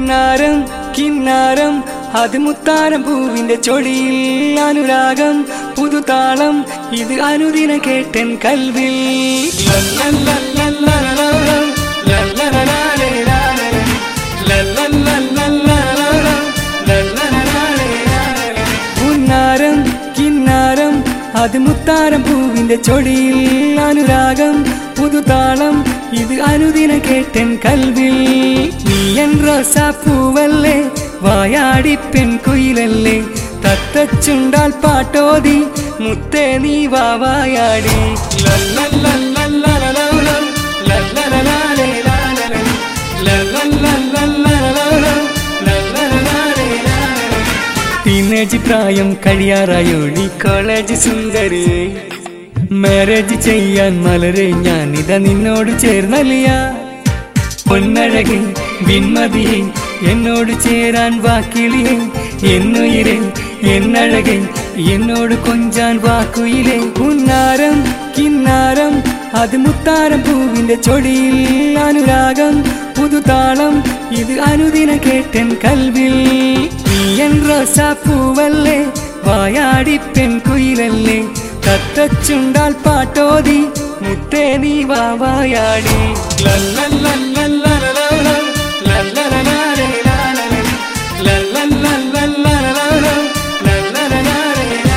പുന്നാരം കിന്നാരം അത് മുത്താരം പൂവിന്റെ ചൊടിയിൽ അനുരാഗം പുതുതാളം ഇത് അനുദിന കേട്ടൻ കൽവിൽ ലല്ലല്ലല്ലല്ലലല, ലല്ലലലാലേലാലല, ലല്ലല്ലല്ലല്ലലല, ലല്ലലലാലേലാലല. പുന്നാരം കിന്നാരം അത് മുത്താരം പൂവിന്റെ ചൊടിയിൽ അനുരാഗം പുതുതാളം ഇത് അനുദിന കേട്ടൻ കൽവിൽ നീയൻ റോസാപ്പൂവല്ലേ വായാടി പെൺകുയിലല്ലേ തത്തച്ചുണ്ടാൽ പാട്ടോതി മുത്തേ നീ വാവായാടി ലല്ലല്ലല്ലല്ലലല, ലല്ലലലാലേലാലല, ലല്ലല്ലല്ലല്ലലല, ലല്ലലലാലേലാലല. ടീനേജ് പ്രായം കഴിയാറായോടി കോളേജ് സുന്ദരി മാരേജ് ചെയ്യാൻ മലരെ ഞാനിത നിന്നോട് ചേർന്നലിയ പൊന്നഴകെ വിൺമതിയെ എന്നോട് ചേരാൻ വാക്കിളിയെ എന്നുയിരെ എന്നഴകെ എന്നോട് കൊഞ്ചാൻ വാക്കുയിലെ ഉന്നാരം കിന്നാരം അത് മുത്താരം പൂവിന്റെ ചൊടിയിൽ അനുരാഗം പുതുതാളം ഇത് അനുദിന കേട്ടൻ കൽവിൽ നീയൻ റോസാപ്പൂവല്ലേ വായാടി പെൺകുയിലല്ലേ തത്തച്ചുണ്ടാൽ പാട്ടോതി മുത്തേ നീ വാവായാടി ലല്ലല്ലല്ലല്ലലല, ലല്ലലലാലേലാലല, ലല്ലല്ലല്ലല്ലലല, ലല്ലലലാലേലാലല.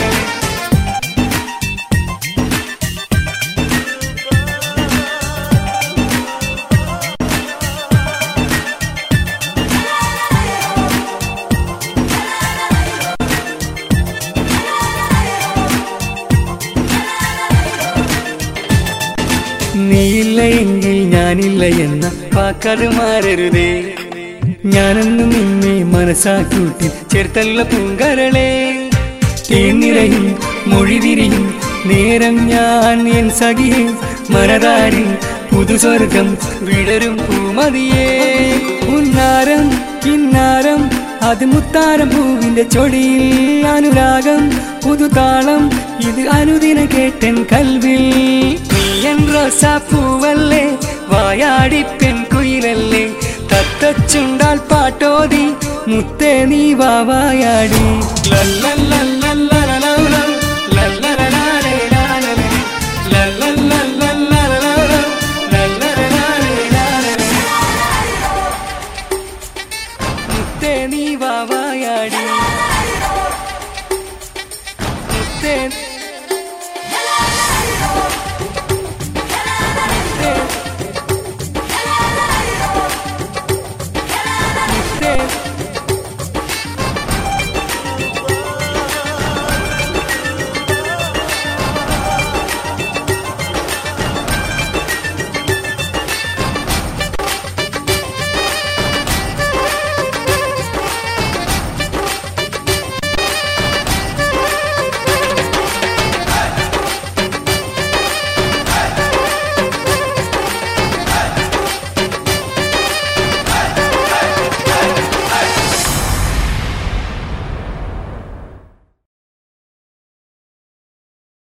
നീയില്ല എങ്കിൽ ഞാനില്ല എന്ന വാക്കത് മാറരുതേ ഞാനെന്നും നിന്നെ മനസ്സാക്കൂട്ടി ചേർത്തല്ല പൂങ്കരളെ തേനിറയും മൊഴിതിരിയും നേരം ഞാൻ എൻ സഖിയെ മരതാരി പുതുസ്വർഗം വിടരും പൂമതിയേ ഉന്നാരം കിന്നാരം അത് മുത്താരം പൂവിന്റെ ചൊടിയിൽ അനുരാഗം പുതുതാളം ഇത് അനുദിന കേട്ടൻ കൽവിൽ നീയൻ റോസാപ്പൂവല്ലേ വായാടി പെൺകുയിലല്ലേ തത്തച്ചുണ്ടാൽ പാട്ടോതി മുത്തേ നീ വാവായാടി ലല്ലല്ല